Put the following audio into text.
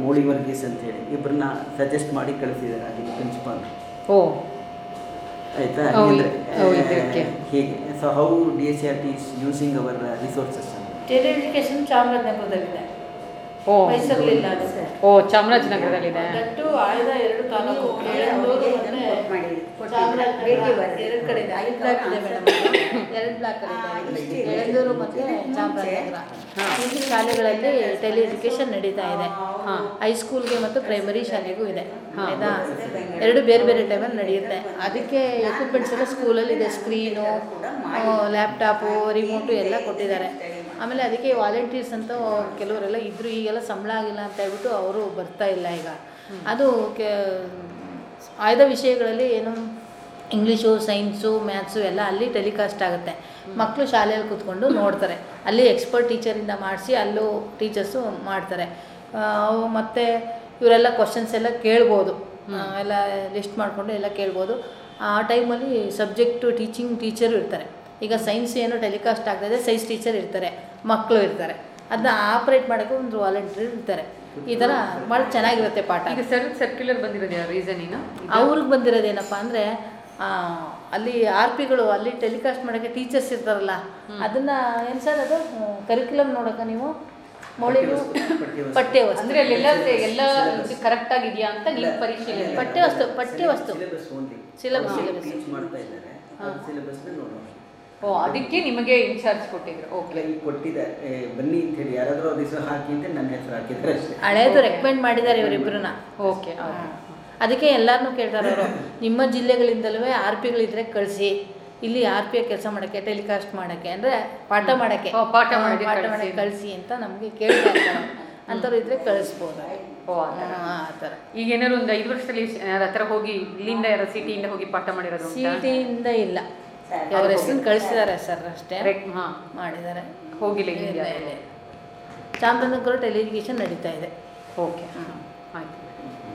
ಮೌಳಿ ವರ್ಗೀಸ್ ಅಂತೇಳಿ ಇಬ್ಬರನ್ನ ಸಜೆಸ್ಟ್ ಮಾಡಿ ಕಳಿಸಿದ್ದಾರೆ ಅಲ್ಲಿ ಪ್ರಿನ್ಸಿಪಾಲ್ ಓ ಆಯಿತಾ ಓ, ಹಾಗಿದ್ರೆ ಓ, ಇದಕ್ಕೆ. ಹೀಗೆ so how D S R T is using our resources tele education ಚಾಮರಾಜನಗರದಲ್ಲಿದೆ ಓ ಮೈಸೂರಲ್ಲಿಲ್ಲ ಅದು ಓ ಚಾಮರಾಜನಗರದಲ್ಲಿದೆ ದಟ್ಟು ಆಯ್ದ ಎರಡು ತಾಲೂಕು ಯಳಂದೂರು ಮತ್ತೆ ಚಾಮರಾಜನಗರ ಎರಡು ಕಡೆ ಇದೆ ಐದು ಬ್ಲಾಕ್ ಇದೆ ಮೇಡಮ್ ಎರಡು ಬ್ಲಾಕ್ ಇದೆ ಯಳಂದೂರು ಮತ್ತೆ ಚಾಮರಾಜನಗರ ಈ ಶಾಲೆಗಳಲ್ಲಿ ಟೆಲಿ ಎಜುಕೇಶನ್ ನಡೀತಾ ಇದೆ ಹೈಸ್ಕೂಲ್ಗೆ ಮತ್ತು ಪ್ರೈಮರಿ ಶಾಲೆಗೂ ಇದೆ ಆಯ್ತಾ ಎರಡು ಬೇರೆ ಬೇರೆ ಟೈಮಲ್ಲಿ ನಡೆಯುತ್ತೆ ಅದಕ್ಕೆ ಎಕ್ವಿಪ್ಮೆಂಟ್ಸ್ ಎಲ್ಲ ಸ್ಕೂಲಲ್ಲಿ ಇದೆ ಸ್ಕ್ರೀನು ಲ್ಯಾಪ್ಟಾಪು ರಿಮೋಟು ಎಲ್ಲ ಕೊಟ್ಟಿದ್ದಾರೆ ಆಮೇಲೆ ಅದಕ್ಕೆ ವಾಲಂಟಿಯರ್ಸ್ ಅಂತ ಕೆಲವರೆಲ್ಲ ಇದ್ದರು ಈಗೆಲ್ಲ ಸಂಬಳ ಆಗಿಲ್ಲ ಅಂತ ಹೇಳ್ಬಿಟ್ಟು ಅವರು ಬರ್ತಾ ಇಲ್ಲ ಈಗ ಅದು ಕೆ ಆಯ್ದ ವಿಷಯಗಳಲ್ಲಿ ಏನು ಇಂಗ್ಲೀಷು ಸೈನ್ಸು ಮ್ಯಾಥ್ಸು ಎಲ್ಲ ಅಲ್ಲಿ ಟೆಲಿಕಾಸ್ಟ್ ಆಗುತ್ತೆ ಮಕ್ಕಳು ಶಾಲೆಯಲ್ಲಿ ಕೂತ್ಕೊಂಡು ನೋಡ್ತಾರೆ ಅಲ್ಲಿ ಎಕ್ಸ್ಪರ್ಟ್ ಟೀಚರಿಂದ ಮಾಡಿಸಿ ಅಲ್ಲೂ ಟೀಚರ್ಸು ಮಾಡ್ತಾರೆ ಆ, ಅವು ಮತ್ತು ಇವರೆಲ್ಲ ಕ್ವಶನ್ಸ್ ಎಲ್ಲ ಕೇಳ್ಬೋದು ಆ, ಎಲ್ಲ ಲಿಸ್ಟ್ ಮಾಡಿಕೊಂಡು ಎಲ್ಲ ಕೇಳ್ಬೋದು ಆ ಟೈಮಲ್ಲಿ ಸಬ್ಜೆಕ್ಟು ಟೀಚಿಂಗ್ ಟೀಚರು ಇರ್ತಾರೆ ಈಗ ಸೈನ್ಸ್ ಏನು ಟೆಲಿಕಾಸ್ಟ್ ಆಗ್ತಾಯಿದೆ ಸೈನ್ಸ್ ಟೀಚರ್ ಇರ್ತಾರೆ ಮಕ್ಕಳು ಇರ್ತಾರೆ ಅದನ್ನ ಆಪ್ರೇಟ್ ಮಾಡೋಕ್ಕೆ ಒಂದು ವಾಲಂಟಿಯರ್ ಇರ್ತಾರೆ ಈ ಥರ ಭಾಳ ಚೆನ್ನಾಗಿರುತ್ತೆ ಪಾಠ ಈಗ ಸರ್ ಸರ್ಕ್ಯುಲರ್ ಬಂದಿರೋದು ರೀಸನ್ ಏನು ಅವ್ರಿಗೆ ಬಂದಿರೋದೇನಪ್ಪ ಅಂದರೆ ಅಲ್ಲಿ ಆರ್ ಪಿಗಳು ಅಲ್ಲಿ ಟೆಲಿಕಾಸ್ಟ್ ಮಾಡೋಕ್ಕೆ ಟೀಚರ್ಸ್ ಇರ್ತಾರಲ್ಲ ಅದನ್ನ ಏನು ಸರ್ ಅದು ಕರಿಕ್ಯುಲಮ್ ನೋಡೋಕೆ ನೀವು ಮೌಳಿಗೂ ಪಠ್ಯ ವಸ್ತು ಅಂದ್ರೆ ಅಲ್ಲೆಲ್ಲ ಎಲ್ಲ ಕರೆಕ್ಟ್ ಆಗಿದೆಯಾ ಅಂತ ನೀವು ಪರಿಶೀಲನೆ ಪಠ್ಯ ವಸ್ತು ಪಠ್ಯ ವಸ್ತು syllabus only Syllabus, syllabus. Teach ಮಾಡ್ತಾ ಇದ್ದಾರೆ ಸಿಲೆಬಸ್ನ ನೋಡೋಣ ಓ ಅದಕ್ಕೆ ನಿಮಗೆ ಇನ್ಚಾರ್ಜ್ ಕೊಟ್ಟಿದ್ರು ಓಕೆ ಇಲ್ಲ ಈಗ ಕೊಟ್ಟಿದ್ದಾರೆ ಏ, ಬನ್ನಿ ಅಂತ ಹೇಳಿ ಯಾರಾದರೂ ಅದು ಹೆಸರು ಹಾಕಿ ಅಂತ ನನ್ನ ಹೆಸರು ಹಾಕಿದ್ದಾರೆ ಅಷ್ಟೇ ಹಳೇದು ರೆಕಮೆಂಡ್ ಮಾಡಿದ್ದಾರೆ ಇವರಿಬ್ಬರನ್ನ ಓಕೆ ಅದಕ್ಕೆ ಎಲ್ಲರನ್ನೂ ಕೇಳ್ತಾರೆ ಅವರು ನಿಮ್ಮ ಜಿಲ್ಲೆಗಳಿಂದಲೂ ಆರ್ ಪಿಗಳಿದ್ರೆ ಕಳಿಸಿ ಇಲ್ಲಿ ಆರ್ ಪಿ ಕೆಲಸ ಮಾಡೋಕ್ಕೆ ಟೆಲಿಕಾಸ್ಟ್ ಮಾಡೋಕ್ಕೆ ಅಂದರೆ ಪಾಠ ಮಾಡೋಕ್ಕೆ ಓ, ಪಾಠ ಹಾ, ಮಾಡಕ್ಕೆ ಪಾಠ ಕಳ್ಸಿ. ಮಾಡೋಕ್ಕೆ ಕಳಿಸಿ ಅಂತ ನಮಗೆ ಕೇಳ್ತಾ ಇರ್ತಾರೆ ಅಂಥವ್ರು ಇದ್ರೆ ಕಳಿಸ್ಬೋದು ಓ ಆ ಥರ. ಹಾ, ಆ ಥರ ಈಗ ಏನಾದ್ರು ಒಂದು ಐದು ವರ್ಷದಲ್ಲಿ ಯಾರ ಹತ್ರ ಹೋಗಿ ಇಲ್ಲಿಂದ ಯಾರೋ ಸಿಟಿಯಿಂದ ಹೋಗಿ ಪಾಠ ಮಾಡಿರೋದು ಸಿ ಉಂಟಾ? ಟಿಯಿಂದ ಇಲ್ಲ ಅವ್ರ ಹೆಸರು ಕಳಿಸಿದ್ದಾರೆ ಸರ್ ಅಷ್ಟೇ Correct, ಹಾ ಮಾಡಿದ್ದಾರೆ ಹೋಗಿಲ್ಲ ಇಲ್ಲಿಂದ ಇಲ್ಲ, ಇಲ್ಲ. ಚಾಮರಾಜನಗರ ಟೆಲಿವಿಷನ್ ನಡೀತಾ ಇದೆ ಓಕೆ ಆಯ್ತು